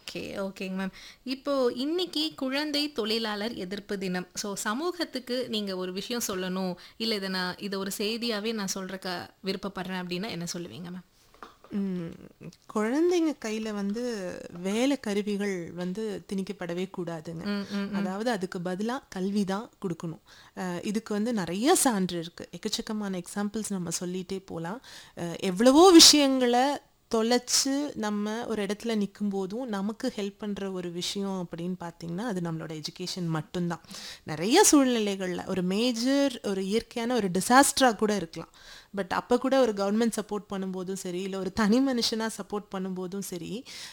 okay ஓகேங்க ma'am இப்போ இன்னைக்கு குழந்தை தொழிலாளர் எதிர்ப்பு தினம் ஸோ சமூகத்துக்கு நீங்க ஒரு விஷயம் சொல்லணும் இல்லை இதை நான் இதை ஒரு செய்தியாவே நான் சொல்றக்க விருப்பப்படுறேன் அப்படின்னா என்ன சொல்லுவீங்க மேம் ம், குழந்தைங்க கையில வந்து வேலை கருவிகள் வந்து திணிக்கப்படவே கூடாதுங்க அதாவது அதுக்கு பதிலா கல்வி தான் கொடுக்கணும் அஹ், இதுக்கு வந்து நிறைய சான்று இருக்கு எக்கச்சக்கமான எக்ஸாம்பிள்ஸ் நம்ம சொல்லிட்டே போகலாம் எவ்வளவோ விஷயங்களை தொலைச்சு நம்ம ஒரு இடத்துல நிற்கும் போதும் நமக்கு ஹெல்ப் பண்ணுற ஒரு விஷயம் அப்படின்னு பார்த்தீங்கன்னா அது நம்மளோட எஜுகேஷன் மட்டும்தான் நிறைய சூழ்நிலைகளில் ஒரு மேஜர் ஒரு இயற்கையான ஒரு டிசாஸ்டராக கூட இருக்கலாம் பட் அப்போ கூட ஒரு கவர்மெண்ட் சப்போர்ட் பண்ணும்போதும் சரி இல்லை ஒரு தனி மனுஷனாக சப்போர்ட் பண்ணும்போதும் சரி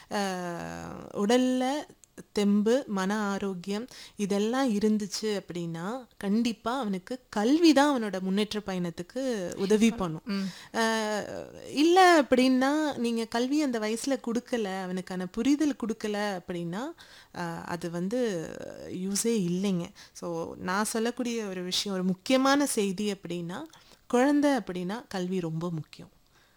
அஹ், உடல்ல தெம்பு மன ஆரோக்கியம் இதெல்லாம் இருந்துச்சு அப்படின்னா கண்டிப்பா அவனுக்கு கல்வி தான் அவனோட முன்னேற்ற பயணத்துக்கு உதவி பண்ணும் அஹ், இல்ல அப்படின்னா நீங்க கல்வி அந்த வயசுல கொடுக்கல அவனுக்கான புரிதல் கொடுக்கல அப்படின்னா அஹ், அது வந்து யூஸே இல்லைங்க ஸோ நான் சொல்லக்கூடிய ஒரு விஷயம் ஒரு முக்கியமான செய்தி அப்படின்னா குழந்தை அப்படின்னா கல்வி ரொம்ப முக்கியம்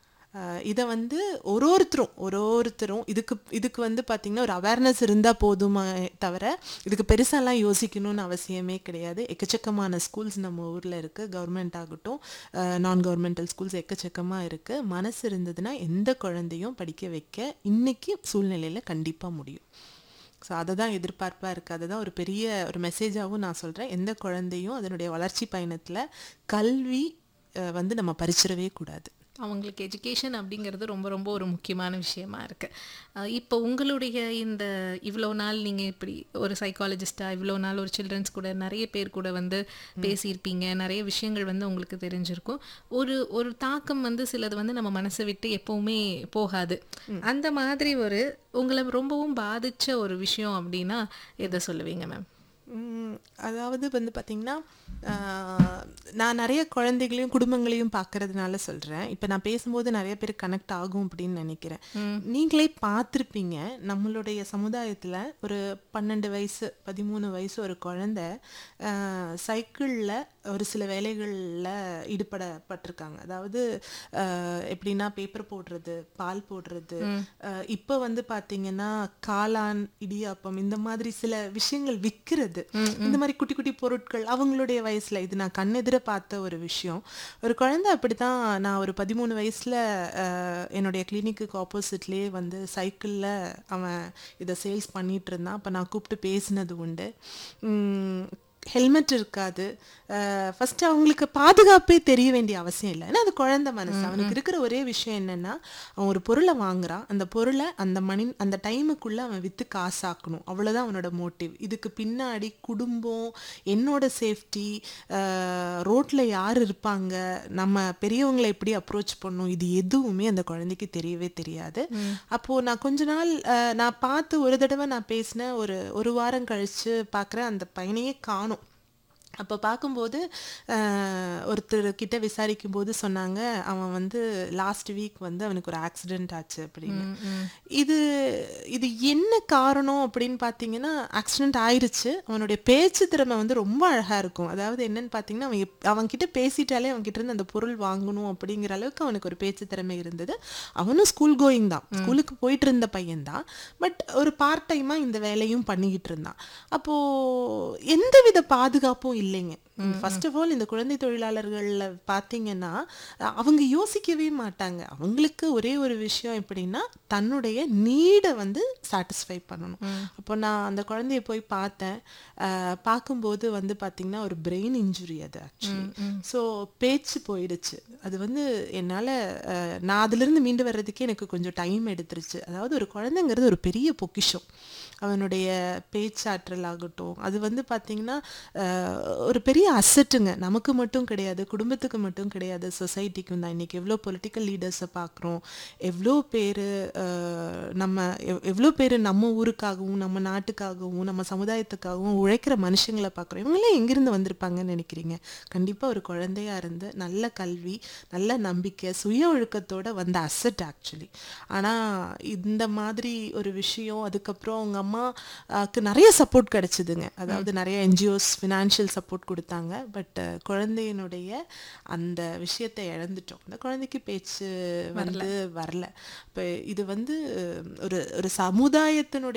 இதை வந்து ஒரு ஒருத்தரும் ஒரு ஒருத்தரும் இதுக்கு இதுக்கு வந்து பார்த்திங்கன்னா ஒரு அவேர்னஸ் இருந்தால் போதுமா தவிர இதுக்கு பெருசாலாம் யோசிக்கணும்னு அவசியமே கிடையாது எக்கச்சக்கமான ஸ்கூல்ஸ் நம்ம ஊரில் இருக்குது கவர்மெண்ட் ஆகட்டும் நான் கவர்மெண்டல் ஸ்கூல்ஸ் எக்கச்சக்கமாக இருக்குது மனசு இருந்ததுன்னா எந்த குழந்தையும் படிக்க வைக்க இன்னைக்கு சூழ்நிலையில் கண்டிப்பாக முடியும் ஸோ அதை தான் எதிர்பார்ப்பாக இருக்குது அதுதான் ஒரு பெரிய ஒரு மெசேஜாகவும் நான் சொல்கிறேன் எந்த குழந்தையும் அதனுடைய வளர்ச்சி பயணத்தில் கல்வி அஹ், வந்து நம்ம பறிச்சிடவே கூடாது அவங்களுக்கு எஜுகேஷன் அப்படிங்கிறது ரொம்ப ரொம்ப ஒரு முக்கியமான விஷயமா இருக்கு அஹ் இப்போ உங்களுடைய இந்த இவ்வளோ நாள் நீங்க இப்படி ஒரு சைக்காலஜிஸ்டா இவ்வளோ நாள் ஒரு சில்ட்ரன்ஸ் கூட நிறைய பேர் கூட வந்து பேசியிருப்பீங்க நிறைய விஷயங்கள் வந்து உங்களுக்கு தெரிஞ்சிருக்கும் ஒரு ஒரு தாக்கம் வந்து சிலது வந்து நம்ம மனசை விட்டு எப்பவுமே போகாது அந்த மாதிரி ஒரு உங்களை ரொம்பவும் பாதிச்ச ஒரு விஷயம் அப்படின்னா எதை சொல்லுவீங்க மேம் ம், அதாவது வந்து பார்த்திங்கன்னா ஆஹ், நான் நிறைய குழந்தைகளையும் குடும்பங்களையும் பார்க்கறதுனால சொல்கிறேன் இப்போ நான் பேசும்போது நிறைய பேர் கனெக்ட் ஆகும் அப்படின்னு நினைக்கிறேன் நீங்களே பார்த்துருப்பீங்க நம்மளுடைய சமுதாயத்தில் ஒரு பன்னெண்டு வயசு பதிமூணு வயசு ஒரு குழந்தை சைக்கிளில் ஒரு சில வேலைகளில் ஈடுபடப்பட்டிருக்காங்க அதாவது ஆஹ், எப்படின்னா பேப்பர் போடுறது பால் போடுறது ஆஹ், இப்போ வந்து பார்த்தீங்கன்னா காளான் இடியாப்பம் இந்த மாதிரி சில விஷயங்கள் விற்கிறது இந்த மாதிரி குட்டி குட்டி பொருட்கள் அவங்களுடைய வயசுல இது நான் கண்ணெதிர பார்த்த ஒரு விஷயம் ஒரு குழந்தை அப்படித்தான் நான் ஒரு பதிமூணு வயசுல ஆஹ், என்னுடைய கிளினிக்கு ஆப்போசிட்லேயே வந்து சைக்கிளில் அவன் இதை சேல்ஸ் பண்ணிட்டு இருந்தான் அப்போ நான் கூப்பிட்டு பேசினது உண்டு உம், ஹெல்மெட் இருக்காது ஃபர்ஸ்ட் அவங்களுக்கு பாதுகாப்பே தெரிய வேண்டிய அவசியம் இல்லை ஏன்னா அது குழந்தை மனசு அவனுக்கு இருக்கிற ஒரே விஷயம் என்னன்னா அவன் ஒரு பொருளை வாங்குறான் அந்த பொருளை அந்த மணி அந்த டைமுக்குள்ள அவன் வித்து காசாக்கணும் அவ்வளவுதான் அவனோட மோட்டிவ் இதுக்கு பின்னாடி குடும்பம் என்னோட சேஃப்டி ரோட்ல யார் இருப்பாங்க நம்ம பெரியவங்களை எப்படி அப்ரோச் பண்ணணும் இது எதுவுமே அந்த குழந்தைக்கு தெரியவே தெரியாது அப்போ நான் கொஞ்ச நாள் அஹ், நான் பார்த்து ஒரு தடவை நான் பேசினேன் ஒரு ஒரு வாரம் கழிச்சு பார்க்குறேன் அந்த பையனையே காணும் அப்போ பார்க்கும்போது அஹ், ஒருத்தர் கிட்ட விசாரிக்கும் போது சொன்னாங்க அவன் வந்து லாஸ்ட் வீக் வந்து அவனுக்கு ஒரு ஆக்சிடென்ட் ஆச்சு அப்படின்னு இது இது என்ன காரணம் அப்படின்னு பார்த்தீங்கன்னா ஆக்சிடென்ட் ஆயிருச்சு அவனுடைய பேச்சு திறமை வந்து ரொம்ப அழகா இருக்கும் அதாவது என்னன்னு பார்த்தீங்கன்னா அவன் எப்- அவன் கிட்ட பேசிட்டாலே அவன் கிட்ட இருந்து அந்த பொருள் வாங்கணும் அப்படிங்கிற அளவுக்கு அவனுக்கு ஒரு பேச்சு திறமை இருந்தது அவனும் ஸ்கூல் கோயிங் தான் ஸ்கூலுக்கு போயிட்டு இருந்த பையன் தான் பட் ஒரு பார்ட் டைமா இந்த வேலையும் பண்ணிக்கிட்டு இருந்தான் அப்போ எந்தவித பாதுகாப்பும் இல்லைங்க ஃபர்ஸ்ட் ஆஃப் ஆல் இந்த குழந்தை தொழிலாளர்கள்ல பார்த்தீங்கன்னா அஹ், அவங்க யோசிக்கவே மாட்டாங்க அவங்களுக்கு ஒரே ஒரு விஷயம் எப்படின்னா தன்னுடைய நீடை வந்து சாட்டிஸ்ஃபை பண்ணணும் அப்போ நான் அந்த குழந்தைய போய் பார்த்தேன் அஹ், பார்க்கும்போது வந்து பார்த்தீங்கன்னா ஒரு பிரெயின் இன்ஜுரி அது ஆக்சுவலி ஸோ பேச்சு போயிடுச்சு அது வந்து என்னால் நான் அதுலேருந்து மீண்டு வர்றதுக்கே எனக்கு கொஞ்சம் டைம் எடுத்துருச்சு அதாவது ஒரு குழந்தைங்கிறது ஒரு பெரிய பொக்கிஷம் அவனுடைய பேச்சாற்றல் ஆகட்டும் அது வந்து பார்த்திங்கன்னா அஹ், ஒரு பெரிய அசட்டுங்க நமக்கு மட்டும் கிடையாது குடும்பத்துக்கு மட்டும் கிடையாது சொசைட்டிக்கும் தான் இன்றைக்கி எவ்வளோ பொலிட்டிக்கல் லீடர்ஸை பார்க்குறோம் எவ்வளோ பேர் நம்ம எவ் எவ்வளோ பேர் நம்ம ஊருக்காகவும் நம்ம நாட்டுக்காகவும் நம்ம சமுதாயத்துக்காகவும் உழைக்கிற மனுஷங்களை பார்க்குறோம் இவங்கெல்லாம் எங்கேருந்து வந்திருப்பாங்கன்னு நினைக்கிறீங்க கண்டிப்பாக ஒரு குழந்தையா இருந்து நல்ல கல்வி நல்ல நம்பிக்கை சுய ஒழுக்கத்தோட வந்த அசட் ஆக்சுவலி ஆனால் இந்த மாதிரி ஒரு விஷயம் அதுக்கப்புறம் அவங்க அம்மாக்கு நிறைய சப்போர்ட் கிடைச்சிதுங்க அதாவது நிறைய என்ஜிஓஸ் ஃபினான்ஷியல் சப்போர்ட் கொடுத்தாங்க பட் குழந்தையினுடைய அந்த விஷயத்தை இழந்துட்டோம் அந்த குழந்தைக்கு பேச்சு வந்து வரல இப்போ இது வந்து ஒரு ஒரு சமுதாயத்தினுடைய